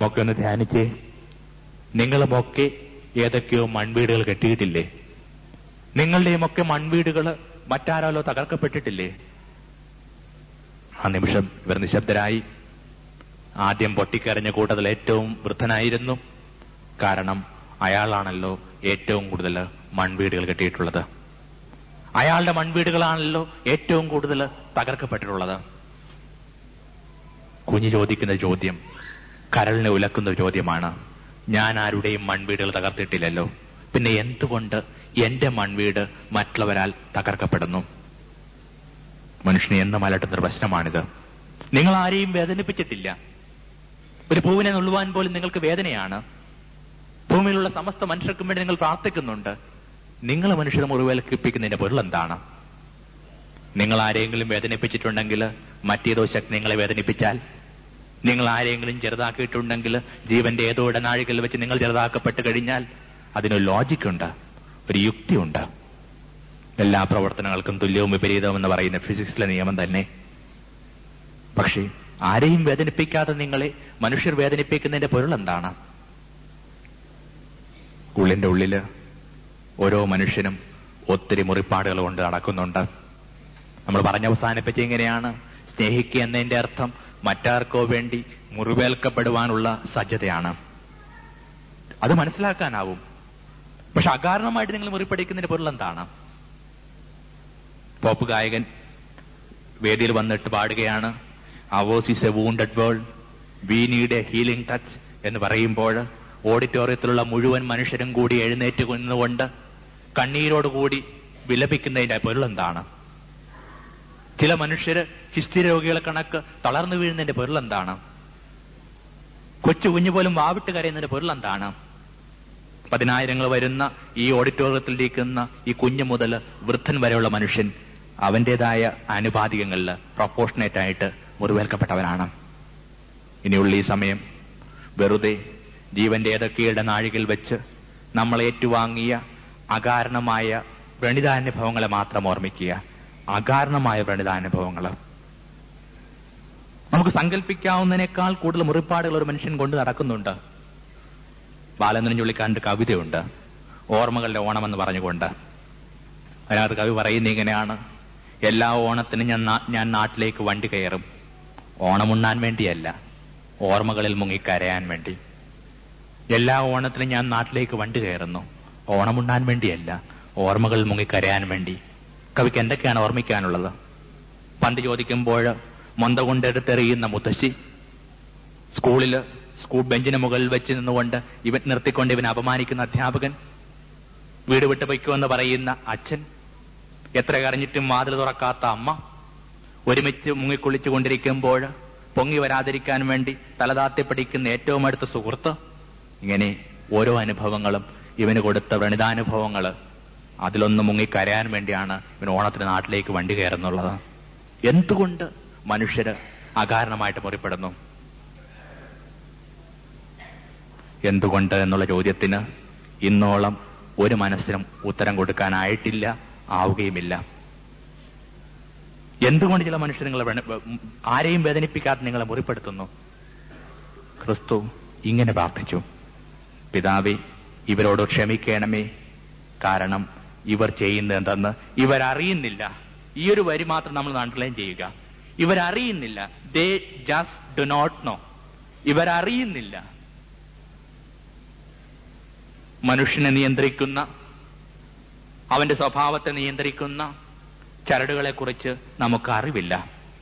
ഒക്കെ ഒന്ന് ധ്യാനിച്ചേ നിങ്ങളുമൊക്കെ ഏതൊക്കെയോ മൺവീടുകൾ കെട്ടിയിട്ടില്ലേ നിങ്ങളുടെയും ഒക്കെ മൺവീടുകൾ മറ്റാരാലോ തകർക്കപ്പെട്ടിട്ടില്ലേ ആ നിമിഷം ഇവർ നിശബ്ദരായി ആദ്യം പൊട്ടിക്കരഞ്ഞ കൂട്ടത്തിൽ ഏറ്റവും വൃദ്ധനായിരുന്നു കാരണം അയാളാണല്ലോ ഏറ്റവും കൂടുതൽ മൺവീടുകൾ കെട്ടിയിട്ടുള്ളത് അയാളുടെ മൺവീടുകളാണല്ലോ ഏറ്റവും കൂടുതൽ തകർക്കപ്പെട്ടിട്ടുള്ളത് കുഞ്ഞു ചോദിക്കുന്ന ചോദ്യം കരളിനെ ഉലക്കുന്ന ഒരു ചോദ്യമാണ് ഞാൻ ആരുടെയും മൺവീടുകൾ തകർത്തിട്ടില്ലല്ലോ പിന്നെ എന്തുകൊണ്ട് എന്റെ മൺവീട് മറ്റുള്ളവരാൽ തകർക്കപ്പെടുന്നു മനുഷ്യനെ എന്നും അലട്ടുന്ന ഒരു പ്രശ്നമാണിത് നിങ്ങൾ ആരെയും വേദനിപ്പിച്ചിട്ടില്ല ഒരു പൂവിനെ നുള്ളുവാൻ പോലും നിങ്ങൾക്ക് വേദനയാണ് ഭൂമിയിലുള്ള സമസ്ത മനുഷ്യർക്കും വേണ്ടി നിങ്ങൾ പ്രാർത്ഥിക്കുന്നുണ്ട് നിങ്ങൾ മനുഷ്യരെ മുറിവേൽക്കിപ്പിക്കുന്നതിന്റെ പൊരുൾ എന്താണ് നിങ്ങൾ ആരെങ്കിലും വേദനിപ്പിച്ചിട്ടുണ്ടെങ്കിൽ മറ്റേതോ ശക്തി നിങ്ങളെ വേദനിപ്പിച്ചാൽ നിങ്ങൾ ആരെങ്കിലും ചെറുതാക്കിയിട്ടുണ്ടെങ്കിൽ ജീവന്റെ ഏതോ ഇടനാഴികളിൽ വെച്ച് നിങ്ങൾ ചെറുതാക്കപ്പെട്ട് കഴിഞ്ഞാൽ അതിനൊരു ലോജിക്കുണ്ട് ഒരു യുക്തിയുണ്ട് എല്ലാ പ്രവർത്തനങ്ങൾക്കും തുല്യവും വിപരീതവും എന്ന് പറയുന്ന ഫിസിക്സിലെ നിയമം തന്നെ പക്ഷേ ആരെയും വേദനിപ്പിക്കാതെ നിങ്ങളെ മനുഷ്യർ വേദനിപ്പിക്കുന്നതിന്റെ പൊരുൾ എന്താണ് ഉള്ളിന്റെ ഉള്ളില് ഓരോ മനുഷ്യനും ഒത്തിരി മുറിപ്പാടുകൾ കൊണ്ട് നടക്കുന്നുണ്ട് നമ്മൾ പറഞ്ഞ അവസാനിപ്പിച്ച ഇങ്ങനെയാണ് സ്നേഹിക്കുക എന്നതിന്റെ അർത്ഥം മറ്റാർക്കോ വേണ്ടി മുറിവേൽക്കപ്പെടുവാനുള്ള സജ്ജതയാണ് അത് മനസ്സിലാക്കാനാവും പക്ഷെ അകാരണമായിട്ട് നിങ്ങൾ മുറിപ്പടിക്കുന്നതിന്റെ പൊരുൾ എന്താണ് പോപ്പ് ഗായകൻ വേദിയിൽ വന്നിട്ട് പാടുകയാണ് ours is a wounded world we need a healing touch എന്ന് പറയുമ്പോൾ ഓഡിറ്റോറിയത്തിലുള്ള മുഴുവൻ മനുഷ്യരും കൂടി എഴുന്നേറ്റ് നിന്നുകൊണ്ട് കണ്ണീരോടുകൂടി വിലപിക്കുന്നതിന്റെ പൊരുൾ എന്താണ് ചില മനുഷ്യര് ഹിസ്റ്റി രോഗികളെ കണക്ക് തളർന്നു വീഴുന്നതിന്റെ പൊരുൾ എന്താണ് കൊച്ചു കുഞ്ഞു പോലും വാവിട്ട് കരയുന്നതിന്റെ പൊരുൾ എന്താണ് പതിനായിരങ്ങൾ വരുന്ന ഈ ഓഡിറ്റോറിയത്തിൽ ഇരിക്കുന്ന ഈ കുഞ്ഞു മുതൽ വൃദ്ധൻ വരെയുള്ള മനുഷ്യൻ അവന്റേതായ ആനുപാതികങ്ങളിൽ പ്രൊപ്പോർഷനേറ്റ് ആയിട്ട് മുറിവേൽക്കപ്പെട്ടവനാണ് ഇനിയുള്ള ഈ സമയം വെറുതെ ജീവന്റെ ഏതൊക്കെയുടെ നാഴികൾ വെച്ച് നമ്മൾ ഏറ്റുവാങ്ങിയ അകാരണമായ വ്രണിതാനുഭവങ്ങളെ മാത്രം ഓർമ്മിക്കുക അകാരണമായ വ്രണിതാനുഭവങ്ങൾ നമുക്ക് സങ്കല്പിക്കാവുന്നതിനേക്കാൾ കൂടുതൽ മുറിപ്പാടുകൾ ഒരു മനുഷ്യൻ കൊണ്ട് നടക്കുന്നുണ്ട് ബാലന്ദ്രൻ ചുള്ളിക്കാണ്ട് കവിതയുണ്ട് ഓർമ്മകളുടെ ഓണമെന്ന് പറഞ്ഞുകൊണ്ട് അതിനകത്ത് കവി പറയുന്ന ഇങ്ങനെയാണ് എല്ലാ ഓണത്തിനും ഞാൻ നാ- ഞാൻ നാട്ടിലേക്ക് വണ്ടി കയറും ഓണമുണ്ണാൻ വേണ്ടിയല്ല ഓർമ്മകളിൽ മുങ്ങിക്കരയാൻ വേണ്ടി എല്ലാ ഓണത്തിനും ഞാൻ നാട്ടിലേക്ക് വണ്ടി കയറുന്നു ഓണമുണ്ണാൻ വേണ്ടിയല്ല ഓർമ്മകളിൽ മുങ്ങിക്കരയാൻ വേണ്ടി കവിക്ക് എന്തൊക്കെയാണ് ഓർമ്മിക്കാനുള്ളത് പണ്ട് ചോദിക്കുമ്പോൾ മൊന്ത കൊണ്ടെടുത്തെറിയുന്ന മുത്തശ്ശി സ്കൂളില് സ്കൂൾ ബെഞ്ചിന് മുകളിൽ വെച്ച് നിന്നുകൊണ്ട് ഇവൻ നിർത്തിക്കൊണ്ട് ഇവൻ അപമാനിക്കുന്ന അധ്യാപകൻ വീട് വിട്ട് പൊയ്ക്കുമെന്ന് പറയുന്ന അച്ഛൻ എത്ര കരഞ്ഞിട്ടും വാതിൽ തുറക്കാത്ത അമ്മ ഒരുമിച്ച് മുങ്ങിക്കുളിച്ചു കൊണ്ടിരിക്കുമ്പോൾ പൊങ്ങി വരാതിരിക്കാൻ വേണ്ടി തലതാത്തി പഠിക്കുന്ന ഏറ്റവും അടുത്ത സുഹൃത്ത് ഇങ്ങനെ ഓരോ അനുഭവങ്ങളും ഇവന് കൊടുത്ത വ്രണിതാനുഭവങ്ങൾ അതിലൊന്ന് മുങ്ങിക്കരയാൻ വേണ്ടിയാണ് ഇവൻ ഓണത്തിന് നാട്ടിലേക്ക് വണ്ടി കയറുന്നുള്ളത് എന്തുകൊണ്ട് മനുഷ്യര് അകാരണമായിട്ട് മുറിപ്പെടുന്നു എന്തുകൊണ്ട് എന്നുള്ള ചോദ്യത്തിന് ഇന്നോളം ഒരു മനസ്സിനും ഉത്തരം കൊടുക്കാനായിട്ടില്ല ആവുകയുമില്ല എന്തുകൊണ്ട് ചില മനുഷ്യർ നിങ്ങളെ വ്രണ- ആരെയും വേദനിപ്പിക്കാതെ നിങ്ങളെ മുറിപ്പെടുത്തുന്നു ക്രിസ്തു ഇങ്ങനെ പ്രാർത്ഥിച്ചു പിതാവേ ഇവരോട് ക്ഷമിക്കണമേ കാരണം ഇവർ ചെയ്യുന്നത് എന്തെന്ന് ഇവരറിയുന്നില്ല ഈ ഒരു വരി മാത്രം നമ്മൾ അണ്ടർലൈൻ ചെയ്യുക ഇവരറിയുന്നില്ല they just do not know ഇവരറിയുന്നില്ല മനുഷ്യനെ നിയന്ത്രിക്കുന്ന അവന്റെ സ്വഭാവത്തെ നിയന്ത്രിക്കുന്ന ചരടുകളെ കുറിച്ച് നമുക്ക് അറിവില്ല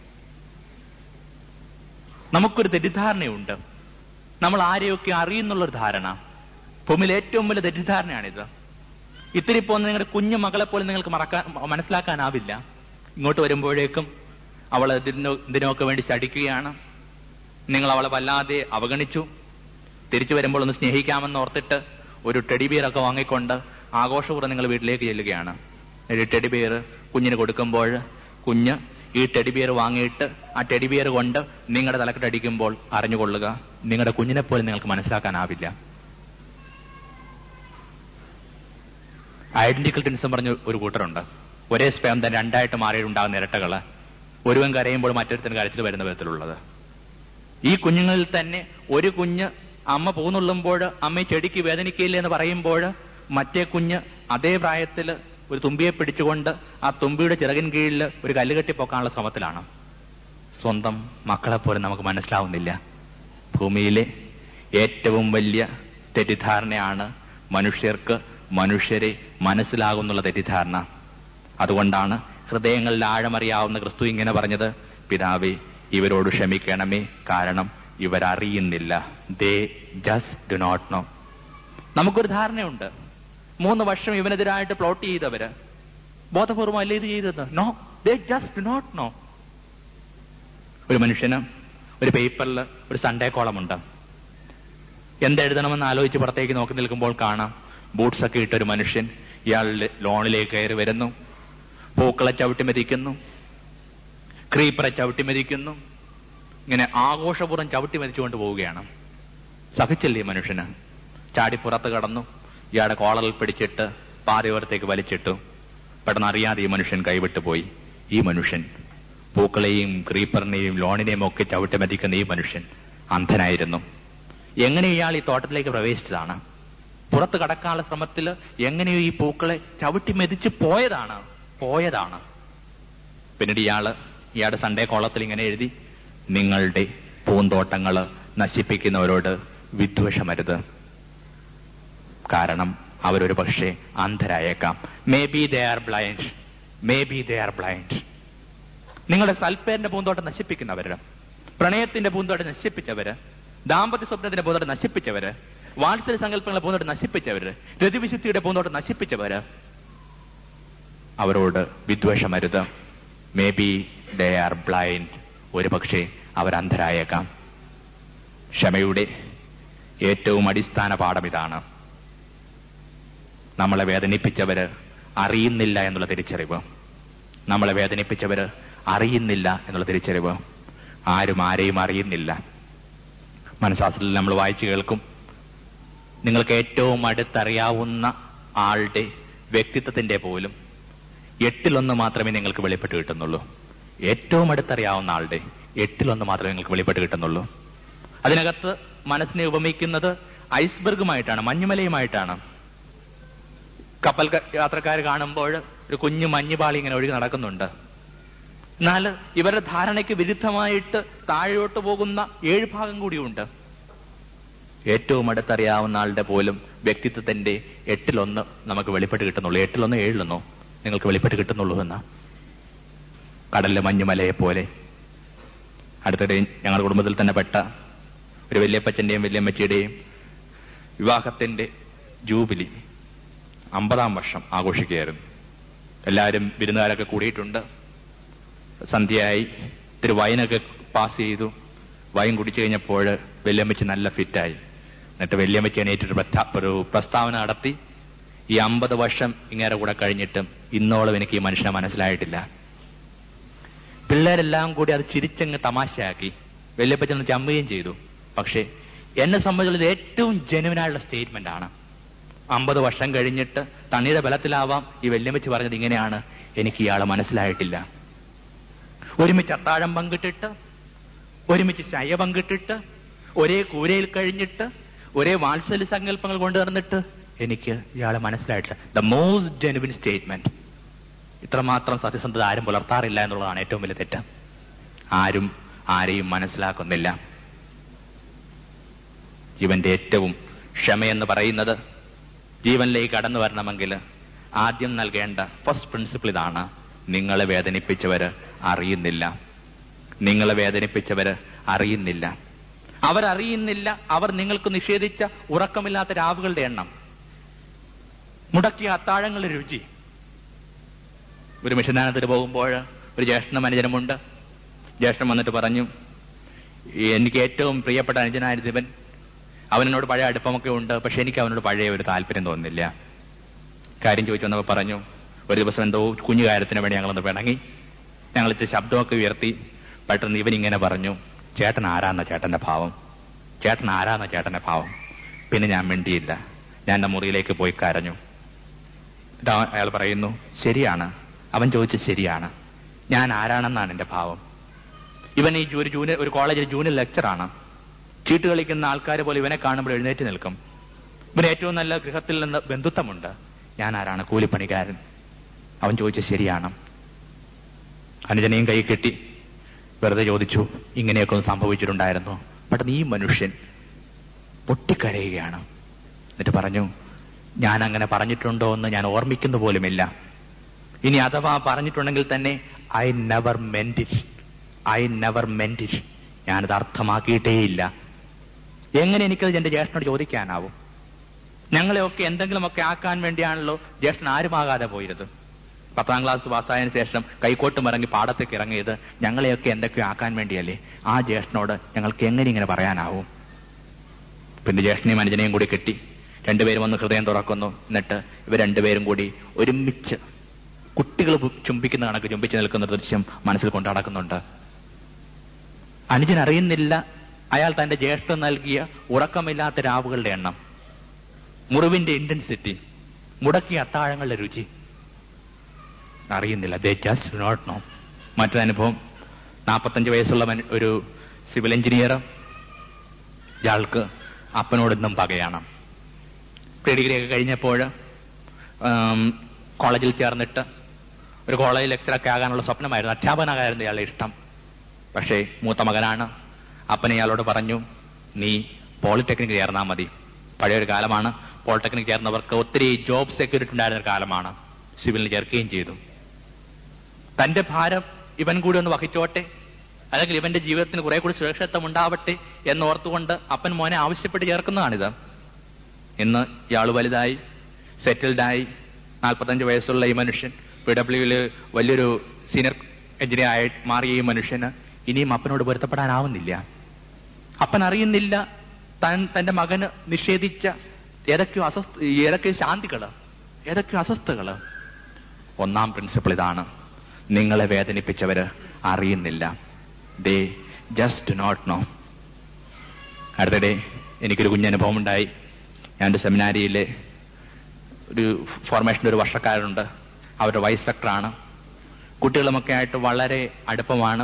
നമുക്കൊരു തെറ്റിദ്ധാരണയുണ്ട് നമ്മൾ ആരെയൊക്കെ അറിയുന്നുള്ളൊരു ധാരണ ഭൂമിയിലെ ഏറ്റവും വലിയ തെറ്റിദ്ധാരണയാണിത് ഇത്തിരി പോകുന്ന നിങ്ങളുടെ കുഞ്ഞു മകളെ പോലും നിങ്ങൾക്ക് മറക്കാൻ മനസ്സിലാക്കാനാവില്ല ഇങ്ങോട്ട് വരുമ്പോഴേക്കും അവൾ ഇതിനോ ഇതിനൊക്കെ വേണ്ടി ശടിക്കുകയാണ് നിങ്ങൾ അവളെ വല്ലാതെ അവഗണിച്ചു തിരിച്ചു വരുമ്പോൾ ഒന്ന് സ്നേഹിക്കാമെന്ന് ഓർത്തിട്ട് ഒരു ടെഡി ബിയർ ഒക്കെ വാങ്ങിക്കൊണ്ട് ആഘോഷപൂർവ്വം നിങ്ങൾ വീട്ടിലേക്ക് ചെല്ലുകയാണ് ഒരു ടെഡി ബിയർ കുഞ്ഞിന് കൊടുക്കുമ്പോൾ കുഞ്ഞ് ഈ ടെഡി ബിയർ വാങ്ങിയിട്ട് ആ ടെഡി ബിയർ കൊണ്ട് നിങ്ങളുടെ തലക്കെട്ടടിക്കുമ്പോൾ അറിഞ്ഞുകൊള്ളുക നിങ്ങളുടെ കുഞ്ഞിനെ പോലും നിങ്ങൾക്ക് മനസ്സിലാക്കാനാവില്ല ഐഡന്റിക്കൽ ടിൻസം പറഞ്ഞ ഒരു കൂട്ടരുണ്ട് ഒരേ സ്പേം തന്നെ രണ്ടായിട്ട് മാറിയിട്ടുണ്ടാകുന്ന ഇരട്ടകള് ഒരുവൻ കരയുമ്പോൾ മറ്റൊരുത്തന് കരച്ചിൽ വരുന്ന വിധത്തിലുള്ളത് ഈ കുഞ്ഞുങ്ങളിൽ തന്നെ ഒരു കുഞ്ഞ് അമ്മ പൂന്നുള്ളുമ്പോൾ അമ്മ ഈ ചെടിക്ക് വേദനിക്കില്ല എന്ന് പറയുമ്പോൾ മറ്റേ കുഞ്ഞ് അതേ പ്രായത്തിൽ ഒരു തുമ്പിയെ പിടിച്ചുകൊണ്ട് ആ തുമ്പിയുടെ ചിറകിൻ കീഴിൽ ഒരു കല്ല് കെട്ടി പൊക്കാനുള്ള ശ്രമത്തിലാണ് സ്വന്തം മക്കളെ പോലും നമുക്ക് മനസ്സിലാവുന്നില്ല ഭൂമിയിലെ ഏറ്റവും വലിയ തെറ്റിദ്ധാരണയാണ് മനുഷ്യർക്ക് മനുഷ്യരെ മനസ്സിലാകുന്നുള്ള തെറ്റിദ്ധാരണ അതുകൊണ്ടാണ് ഹൃദയങ്ങളിൽ ആഴമറിയാവുന്ന ക്രിസ്തു ഇങ്ങനെ പറഞ്ഞത് പിതാവേ ഇവരോട് ക്ഷമിക്കണമേ കാരണം ഇവരറിയുന്നില്ല they just do not know നമുക്കൊരു ധാരണയുണ്ട് മൂന്ന് വർഷം ഇവനെതിരായിട്ട് പ്ലോട്ട് ചെയ്തവര് ബോധപൂർവം അല്ലേ ഇത് ചെയ്തത് no they just do not know ഒരു മനുഷ്യന് ഒരു പേപ്പറിൽ ഒരു സൺഡേ കോളമുണ്ട് എന്തെഴുതണമെന്ന് ആലോചിച്ച് പുറത്തേക്ക് നോക്കി നിൽക്കുമ്പോൾ കാണാം ബൂട്ട്സ് ഒക്കെ ഇട്ടൊരു മനുഷ്യൻ ഇയാൾ ലോണിലേക്ക് കയറി വരുന്നു പൂക്കളെ ചവിട്ടി മെതിക്കുന്നു ക്രീപ്പറെ ചവിട്ടി മെതിക്കുന്നു ഇങ്ങനെ ആഘോഷപൂർവ്വം ചവിട്ടി മെതിച്ചുകൊണ്ട് പോവുകയാണ് സഹിച്ചില്ലേ ഈ മനുഷ്യന് ചാടി പുറത്ത് കടന്നു ഇയാളുടെ കോളറിൽ പിടിച്ചിട്ട് പാതയോരത്തേക്ക് വലിച്ചിട്ടു പെട്ടെന്ന് അറിയാതെ ഈ മനുഷ്യൻ കൈവിട്ടു പോയി ഈ മനുഷ്യൻ പൂക്കളെയും ക്രീപ്പറിനെയും ലോണിനെയും ഒക്കെ ചവിട്ടി മെതിക്കുന്ന ഈ മനുഷ്യൻ അന്ധനായിരുന്നു എങ്ങനെ ഇയാൾ ഈ തോട്ടത്തിലേക്ക് പ്രവേശിച്ചതാണ് പുറത്ത് കടക്കാനുള്ള ശ്രമത്തിൽ എങ്ങനെയോ ഈ പൂക്കളെ ചവിട്ടി മെതിച്ച് പോയതാണ് പോയതാണ് പിന്നീട് ഇയാള് ഇയാളുടെ സൺഡേ കോളത്തിൽ ഇങ്ങനെ എഴുതി നിങ്ങളുടെ പൂന്തോട്ടങ്ങള് നശിപ്പിക്കുന്നവരോട് വിദ്വേഷമരുത് കാരണം അവരൊരു പക്ഷേ അന്ധരായേക്കാം may be they are blind may be they are blind നിങ്ങളുടെ സൽപ്പേരിന്റെ പൂന്തോട്ടം നശിപ്പിക്കുന്നവര് പ്രണയത്തിന്റെ പൂന്തോട്ടം നശിപ്പിച്ചവര് ദാമ്പത്യ സ്വപ്നത്തിന്റെ പൂന്തോട്ടം നശിപ്പിച്ചവര് വാത്സല്യ സങ്കല്പങ്ങളുടെ പൂന്തോട്ടം നശിപ്പിച്ചവര് രതിവിശുദ്ധിയുടെ പൂന്തോട്ടം നശിപ്പിച്ചവര് അവരോട് വിദ്വേഷമരുത് may be they are blind ഒരു പക്ഷേ അവർ അന്ധരായേക്കാം ക്ഷമയുടെ ഏറ്റവും അടിസ്ഥാന പാഠം ഇതാണ് നമ്മളെ വേദനിപ്പിച്ചവര് അറിയുന്നില്ല എന്നുള്ള തിരിച്ചറിവ് നമ്മളെ വേദനിപ്പിച്ചവര് അറിയുന്നില്ല എന്നുള്ള തിരിച്ചറിവ് ആരും ആരെയും അറിയുന്നില്ല മനഃശാസ്ത്രത്തിൽ നമ്മൾ വായിച്ചു കേൾക്കും നിങ്ങൾക്ക് ഏറ്റവും അടുത്തറിയാവുന്ന ആളുടെ വ്യക്തിത്വത്തിന്റെ പോലും എട്ടിലൊന്ന് മാത്രമേ നിങ്ങൾക്ക് വെളിപ്പെട്ട് കിട്ടുന്നുള്ളൂ ഏറ്റവും അടുത്തറിയാവുന്ന ആളുടെ എട്ടിലൊന്ന് മാത്രമേ നിങ്ങൾക്ക് വെളിപ്പെട്ട് കിട്ടുന്നുള്ളൂ അതിനകത്ത് മനസ്സിനെ ഉപമിക്കുന്നത് ഐസ്ബർഗുമായിട്ടാണ് മഞ്ഞുമലയുമായിട്ടാണ് കപ്പൽ യാത്രക്കാർ കാണുമ്പോൾ ഒരു കുഞ്ഞു മഞ്ഞുപാളി ഇങ്ങനെ ഒഴുകി നടക്കുന്നുണ്ട് എന്നാൽ ഇവരുടെ ധാരണയ്ക്ക് വിരുദ്ധമായിട്ട് താഴോട്ട് പോകുന്ന ഏഴ് ഭാഗം കൂടിയുണ്ട് ഏറ്റവും അടുത്തറിയാവുന്ന ആളുടെ പോലും വ്യക്തിത്വത്തിന്റെ എട്ടിലൊന്ന് നമുക്ക് വെളിപ്പെട്ട് കിട്ടുന്നുള്ളൂ എട്ടിലൊന്ന് ഏഴിലൊന്നോ നിങ്ങൾക്ക് വെളിപ്പെട്ട് കിട്ടുന്നുള്ളൂ എന്ന കടലിലെ മഞ്ഞുമലയെ പോലെ അടുത്തിടെ ഞങ്ങളുടെ കുടുംബത്തിൽ തന്നെ പെട്ട ഒരു വല്യപ്പച്ചന്റെയും വല്യമ്മച്ചിയുടെയും വിവാഹത്തിന്റെ ജൂബിലി അമ്പതാം വർഷം ആഘോഷിക്കുകയായിരുന്നു എല്ലാവരും വിരുന്നുകാരൊക്കെ കൂടിയിട്ടുണ്ട് സന്ധ്യയായി ഇത്തിരി വൈനൊക്കെ പാസ് ചെയ്തു വൈൻ കുടിച്ചു കഴിഞ്ഞപ്പോൾ വല്യമ്മച്ചി നല്ല ഫിറ്റായി എന്നിട്ട് വല്യമ്മച്ചി എണീറ്റൊരു പ്രസ്താ- ഒരു പ്രസ്താവന നടത്തി ഈ അമ്പത് വർഷം ഇങ്ങേരെ കൂടെ കഴിഞ്ഞിട്ടും ഇന്നോളം എനിക്ക് ഈ മനുഷ്യനെ മനസ്സിലായിട്ടില്ല പിള്ളേരെല്ലാം കൂടി അത് ചിരിച്ചങ്ങ് തമാശയാക്കി വല്യപ്പച്ചൻ ചമ്മുകയും ചെയ്തു പക്ഷേ എന്നെ സംബന്ധിച്ചുള്ള ഇത് ഏറ്റവും ജെനുവിനായുള്ള സ്റ്റേറ്റ്മെന്റ് ആണ് അമ്പത് വർഷം കഴിഞ്ഞിട്ട് തണ്ണീരുടെ ബലത്തിലാവാം ഈ വല്യമ്മച്ചി പറഞ്ഞത് ഇങ്ങനെയാണ് എനിക്ക് ഇയാളെ മനസ്സിലായിട്ടില്ല ഒരുമിച്ച് അത്താഴം പങ്കിട്ടിട്ട് ഒരുമിച്ച് ശയ പങ്കിട്ടിട്ട് ഒരേ കൂരയിൽ കഴിഞ്ഞിട്ട് ഒരേ വാത്സല്യ സങ്കല്പങ്ങൾ കൊണ്ടു നടന്നിട്ട് എനിക്ക് ഇയാളെ മനസ്സിലായിട്ടില്ല ദ മോസ്റ്റ് ജെനുവിൻ സ്റ്റേറ്റ്മെന്റ് ഇത്രമാത്രം സത്യസന്ധത ആരും പുലർത്താറില്ല എന്നുള്ളതാണ് ഏറ്റവും വലിയ തെറ്റ് ആരും ആരെയും മനസ്സിലാക്കുന്നില്ല ഇവന്റെ ഏറ്റവും ക്ഷമയെന്ന് പറയുന്നത് ജീവനിലേക്ക് കടന്നു വരണമെങ്കിൽ ആദ്യം നൽകേണ്ട ഫസ്റ്റ് പ്രിൻസിപ്പിൾ ഇതാണ് നിങ്ങളെ വേദനിപ്പിച്ചവര് അറിയുന്നില്ല നിങ്ങളെ വേദനിപ്പിച്ചവര് അറിയുന്നില്ല അവരറിയുന്നില്ല അവർ നിങ്ങൾക്ക് നിഷേധിച്ച ഉറക്കമില്ലാത്ത രാവുകളുടെ എണ്ണം മുടക്കിയ അത്താഴങ്ങളുടെ രുചി ഒരു മിഷനാനത്തിന് പോകുമ്പോൾ ഒരു ജ്യേഷ്ഠനും അനുജനമുണ്ട് ജ്യേഷ്ഠൻ വന്നിട്ട് പറഞ്ഞു എനിക്ക് ഏറ്റവും പ്രിയപ്പെട്ട അനുജനായിരുന്നു ഇവൻ അവനോട് പഴയ അടുപ്പമൊക്കെ ഉണ്ട് പക്ഷെ എനിക്ക് അവനോട് പഴയ ഒരു താല്പര്യം തോന്നുന്നില്ല കാര്യം ചോദിച്ചു വന്നപ്പോൾ പറഞ്ഞു ഒരു ദിവസം എന്തോ കുഞ്ഞു കാര്യത്തിന് വേണ്ടി ഞങ്ങളൊന്ന് പിണങ്ങി ഞങ്ങൾ ഇത്തിരി ശബ്ദമൊക്കെ ഉയർത്തി പെട്ടെന്ന് ഇവൻ ഇങ്ങനെ പറഞ്ഞു ചേട്ടൻ ആരാന്ന ചേട്ടന്റെ ഭാവം ചേട്ടൻ ആരാന്ന ചേട്ടന്റെ ഭാവം പിന്നെ ഞാൻ മിണ്ടിയില്ല ഞാൻ എന്റെ മുറിയിലേക്ക് പോയി കരഞ്ഞു എന്നിട്ട് അവൻ- അയാൾ പറയുന്നു ശരിയാണ് അവൻ ചോദിച്ചത് ശരിയാണ് ഞാൻ ആരാണെന്നാണ് എന്റെ ഭാവം ഇവൻ ഈ ജൂ- ഒരു ജൂനിയർ ഒരു കോളേജിൽ ജൂനിയർ ലെക്ചറാണ് ചീട്ട് കളിക്കുന്ന ആൾക്കാർ പോലെ ഇവനെ കാണുമ്പോൾ എഴുന്നേറ്റ് നിൽക്കും ഇവന് ഏറ്റവും നല്ല ഗൃഹത്തിൽ നിന്ന് ബന്ധുത്വമുണ്ട് ഞാൻ ആരാണ് കൂലിപ്പണിക്കാരൻ അവൻ ചോദിച്ചു ശരിയാണ് അനുജനെയും കൈ കെട്ടി വെറുതെ ചോദിച്ചു ഇങ്ങനെയൊക്കെ ഒന്ന് സംഭവിച്ചിട്ടുണ്ടായിരുന്നു പെട്ടെന്ന് ഈ മനുഷ്യൻ പൊട്ടിക്കരയുകയാണ് എന്നിട്ട് പറഞ്ഞു ഞാൻ അങ്ങനെ പറഞ്ഞിട്ടുണ്ടോ എന്ന് ഞാൻ ഓർമ്മിക്കുന്ന പോലുമില്ല ഇനി അഥവാ പറഞ്ഞിട്ടുണ്ടെങ്കിൽ തന്നെ I never meant it I never meant it ഞാനത് അർത്ഥമാക്കിയിട്ടേയില്ല എങ്ങനെ എനിക്കത് എന്റെ ജ്യേഷ്ഠനോട് ചോദിക്കാനാവും ഞങ്ങളെയൊക്കെ എന്തെങ്കിലുമൊക്കെ ആക്കാൻ വേണ്ടിയാണല്ലോ ജ്യേഷ്ഠൻ ആരുമാകാതെ പോയത് പത്താം ക്ലാസ് പാസ്സായതിനു ശേഷം കൈക്കോട്ടും ഇറങ്ങി പാടത്തേക്ക് ഇറങ്ങിയത് ഞങ്ങളെയൊക്കെ എന്തൊക്കെയോ ആക്കാൻ വേണ്ടിയല്ലേ ആ ജ്യേഷ്ഠനോട് ഞങ്ങൾക്ക് എങ്ങനെ ഇങ്ങനെ പറയാനാവും പിന്നെ ജ്യേഷ്ഠനെയും അനുജനെയും കൂടി കെട്ടി രണ്ടുപേരും ഒന്ന് ഹൃദയം തുറക്കുന്നു എന്നിട്ട് ഇവർ രണ്ടുപേരും കൂടി ഒരുമിച്ച് കുട്ടികൾ ചുംബിക്കുന്ന കണക്ക് ചുംബിച്ച് നിൽക്കുന്ന ദൃശ്യം മനസ്സിൽ കൊണ്ട് നടക്കുന്നുണ്ട് അനുജൻ അറിയുന്നില്ല അയാൾ തന്റെ ജ്യേഷ്ഠൻ നൽകിയ ഉറക്കമില്ലാത്ത രാവുകളുടെ എണ്ണം മുറിവിന്റെ ഇന്റൻസിറ്റി മുടക്കിയ അത്താഴങ്ങളുടെ രുചി അറിയുന്നില്ല ദേ ജസ്റ്റ് നോട്ട് നോ മറ്റൊരു അനുഭവം നാൽപ്പത്തഞ്ച് വയസ്സുള്ള മന- ഒരു സിവിൽ എഞ്ചിനീയർ ഇയാൾക്ക് അപ്പനോട് ഇന്നും പകയാണ് പ്രീ ഡിഗ്രി ഒക്കെ കഴിഞ്ഞപ്പോൾ ആം, കോളേജിൽ ചേർന്നിട്ട് ഒരു കോളേജ് ലെക്ചറൊക്കെ ആകാനുള്ള സ്വപ്നമായിരുന്നു അധ്യാപകനാകായിരുന്നു ഇയാളുടെ ഇഷ്ടം പക്ഷേ മൂത്ത മകനാണ് അപ്പൻ ഇയാളോട് പറഞ്ഞു നീ പോളിടെക്നിക് ചേർന്നാൽ മതി പഴയൊരു കാലമാണ് പോളിടെക്നിക് ചേർന്നവർക്ക് ഒത്തിരി ജോബ് സെക്യൂരിറ്റി ഉണ്ടായിരുന്ന ഒരു കാലമാണ് സിവിലിന് ചേർക്കുകയും ചെയ്തു തന്റെ ഭാരം ഇവൻ കൂടി ഒന്ന് വഹിച്ചോട്ടെ അല്ലെങ്കിൽ ഇവന്റെ ജീവിതത്തിന് കുറെ കൂടി സുരക്ഷിതത്വം ഉണ്ടാവട്ടെ എന്നോർത്തുകൊണ്ട് അപ്പൻ മോനെ ആവശ്യപ്പെട്ട് ചേർക്കുന്നതാണിത് ഇന്ന് ഇയാൾ വലുതായി സെറ്റിൽഡായി നാൽപ്പത്തഞ്ച് വയസ്സുള്ള ഈ മനുഷ്യൻ പി ഡബ്ല്യുവിൽ വലിയൊരു സീനിയർ എഞ്ചിനീയർ ആയി മാറിയ ഈ മനുഷ്യന് ഇനിയും അപ്പനോട് പൊരുത്തപ്പെടാനാവുന്നില്ല അപ്പൻ അറിയുന്നില്ല താൻ തന്റെ മകന് നിഷേധിച്ച ഏതൊക്കെയോ അസ്വസ്ഥ ഏതൊക്കെയോ ശാന്തികള് ഏതൊക്കെയോ അസ്വസ്ഥകള് ഒന്നാം പ്രിൻസിപ്പിൾ ഇതാണ് നിങ്ങളെ വേദനിപ്പിച്ചവര് അറിയുന്നില്ല ദേ ജസ്റ്റ് നോട്ട് നോ അടുത്തിടെ എനിക്കൊരു കുഞ്ഞനുഭവം ഉണ്ടായി ഞാൻ ഒരു സെമിനാരിയിലെ ഒരു ഫോർമേഷൻ്റെ ഒരു വർഷക്കാരുണ്ട് അവരുടെ വൈസ് സെക്ടറാണ് കുട്ടികളുമൊക്കെ ആയിട്ട് വളരെ അടുപ്പമാണ്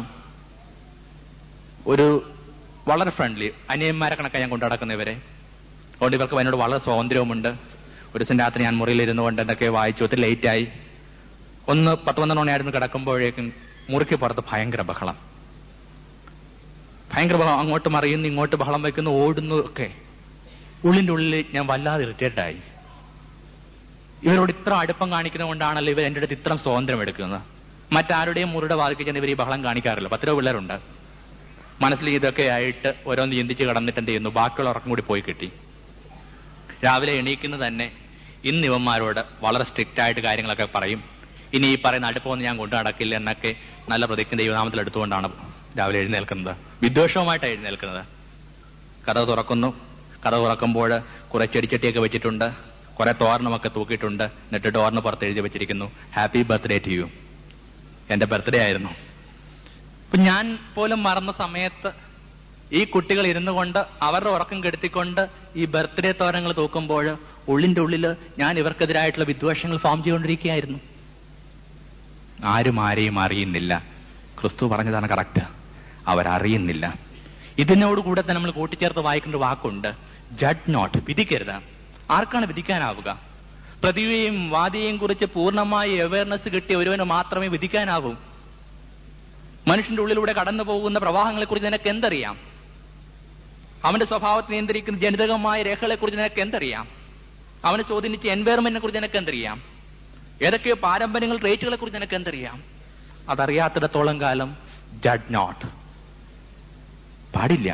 ഒരു വളരെ ഫ്രണ്ട്ലി അനിയന്മാരെ കണക്കെ ഞാൻ കൊണ്ടു നടക്കുന്ന ഇവരെ അതുകൊണ്ട് ഇവർക്ക് എന്നോട് വളരെ സ്വാതന്ത്ര്യവുമുണ്ട് ഒരു ദിവസം രാത്രി ഞാൻ മുറിയിലിരുന്നു കൊണ്ട് എന്തൊക്കെ വായിച്ചു ഒത്തിരി ലേറ്റ് ആയി ഒന്ന് പത്ത് പന്ത്രണ്ട് മണിയായിരുന്നു കിടക്കുമ്പോഴേക്കും മുറിക്ക് പുറത്ത് ഭയങ്കര ബഹളം ഭയങ്കര ബഹളം അങ്ങോട്ട് മറിയുന്നു ഇങ്ങോട്ട് ബഹളം വെക്കുന്നു ഓടുന്നു ഒക്കെ ഉള്ളിന്റെ ഉള്ളിൽ ഞാൻ വല്ലാതെ ഇറിറ്റേറ്റ് ആയി ഇവരോട് ഇത്ര അടുപ്പം കാണിക്കുന്നത് കൊണ്ടാണല്ലോ ഇവർ എന്റെ അടുത്ത് ഇത്രയും സ്വാതന്ത്ര്യം എടുക്കുന്നത് മറ്റാരുടെയും മുറിയുടെ വാതിൽക്ക് ചെന്ന് ഇവർ ഈ ബഹളം കാണിക്കാറില്ല പത്തിരോ പിള്ളേരുണ്ട് മനസ്സിൽ ഇതൊക്കെ ആയിട്ട് ഓരോന്ന് ചിന്തിച്ച് കടന്നിട്ട് എന്ത് ചെയ്യുന്നു ബാക്കിയുള്ള ഉറക്കം കൂടി പോയി കിട്ടി രാവിലെ എണീക്കുന്നത് തന്നെ ഇന്ന് ഇവന്മാരോട് വളരെ സ്ട്രിക്റ്റ് ആയിട്ട് കാര്യങ്ങളൊക്കെ പറയും ഇനി ഈ പറയുന്ന അടുപ്പമൊന്നും ഞാൻ കൊണ്ടു നടക്കില്ല എന്നൊക്കെ നല്ല പ്രതിജ്ഞ ദൈവനാമത്തിൽ എടുത്തുകൊണ്ടാണ് രാവിലെ എഴുന്നേൽക്കുന്നത് വിദ്വേഷവുമായിട്ട് എഴുന്നേൽക്കുന്നത് കഥ തുറക്കുന്നു കഥ തുറക്കുമ്പോൾ കുറെ ചെടിച്ചട്ടിയൊക്കെ വെച്ചിട്ടുണ്ട് കുറെ തോരണമൊക്കെ തൂക്കിയിട്ടുണ്ട് എന്നിട്ട് ഡോറിന് പുറത്ത് എഴുതി വെച്ചിരിക്കുന്നു ഹാപ്പി ബർത്ത്ഡേ ടു യു എന്റെ ബർത്ത്ഡേ ആയിരുന്നു അപ്പൊ ഞാൻ പോലും മറന്ന സമയത്ത് ഈ കുട്ടികൾ ഇരുന്നു കൊണ്ട് അവരുടെ ഉറക്കം കെടുത്തിക്കൊണ്ട് ഈ ബർത്ത്ഡേ തോരങ്ങൾ തൂക്കുമ്പോൾ ഉള്ളിന്റെ ഉള്ളില് ഞാൻ ഇവർക്കെതിരായിട്ടുള്ള വിദ്വേഷങ്ങൾ ഫോം ചെയ്തുകൊണ്ടിരിക്കുകയായിരുന്നു ആരും ആരെയും അറിയുന്നില്ല ക്രിസ്തു പറഞ്ഞതാണ് കറക്റ്റ് അവരറിയുന്നില്ല ഇതിനോടുകൂടെ തന്നെ നമ്മൾ കൂട്ടിച്ചേർത്ത് വായിക്കേണ്ട ഒരു വാക്കുണ്ട് ജഡ് നോട്ട് വിധിക്കരുത് ആർക്കാണ് വിധിക്കാനാവുക പ്രതിയെയും വാദിയെയും കുറിച്ച് പൂർണ്ണമായി അവയർനെസ് കിട്ടിയ ഒരുവന് മാത്രമേ വിധിക്കാനാവൂ മനുഷ്യന്റെ ഉള്ളിലൂടെ കടന്നു പോകുന്ന പ്രവാഹങ്ങളെ കുറിച്ച് നിനക്ക് എന്തറിയാം അവന്റെ സ്വഭാവത്തെ നിയന്ത്രിക്കുന്ന ജനിതകമായ രേഖകളെ കുറിച്ച് നിനക്ക് എന്തറിയാം അവനെ ചോദിച്ച എൻവയറമെന്റിനെ കുറിച്ച് നിനക്ക് എന്തറിയാം ഏതൊക്കെയോ പാരമ്പര്യങ്ങൾ റേറ്റുകളെ കുറിച്ച് നിനക്ക് എന്തറിയാം അതറിയാത്തിടത്തോളം കാലം ജഡ് നോട്ട് പാടില്ല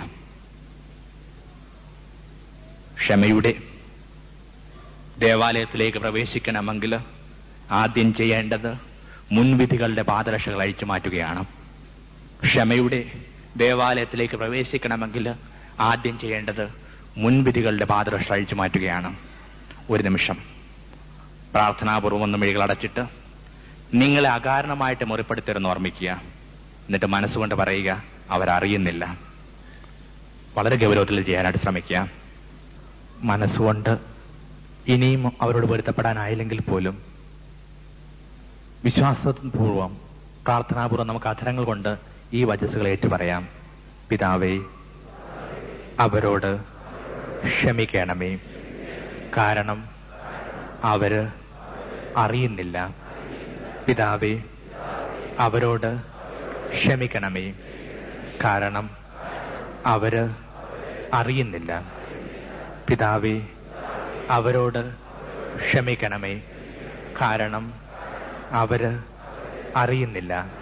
ക്ഷമയുടെ ദേവാലയത്തിലേക്ക് പ്രവേശിക്കണമെങ്കിൽ ആദ്യം ചെയ്യേണ്ടത് മുൻവിധികളുടെ പാദരക്ഷകൾ അഴിച്ചു മാറ്റുകയാണ് ക്ഷമയുടെ ദേവാലയത്തിലേക്ക് പ്രവേശിക്കണമെങ്കിൽ ആദ്യം ചെയ്യേണ്ടത് മുൻവിധികളുടെ പാദരക്ഷ അഴിച്ചു മാറ്റുകയാണ് ഒരു നിമിഷം പ്രാർത്ഥനാപൂർവം ഒന്ന് മിഴികൾ അടച്ചിട്ട് നിങ്ങളെ അകാരണമായിട്ട് മുറിപ്പെടുത്തരുന്ന് ഓർമ്മിക്കുക എന്നിട്ട് മനസ്സുകൊണ്ട് പറയുക അവരറിയുന്നില്ല വളരെ ഗൗരവത്തിൽ ഇത് ചെയ്യാനായിട്ട് ശ്രമിക്കുക മനസ്സുകൊണ്ട് ഇനിയും അവരോട് പൊരുത്തപ്പെടാനായില്ലെങ്കിൽ പോലും വിശ്വാസപൂർവം പ്രാർത്ഥനാപൂർവ്വം നമുക്ക് അധരങ്ങൾ കൊണ്ട് ഈ വചസ്സുകൾ ഏറ്റു പറയാം പിതാവേ അവരോട് ക്ഷമിക്കണമേ കാരണം അവര് അറിയുന്നില്ല പിതാവേ അവരോട് ക്ഷമിക്കണമേ കാരണം അവര് അറിയുന്നില്ല പിതാവേ അവരോട് ക്ഷമിക്കണമേ കാരണം അവര് അറിയുന്നില്ല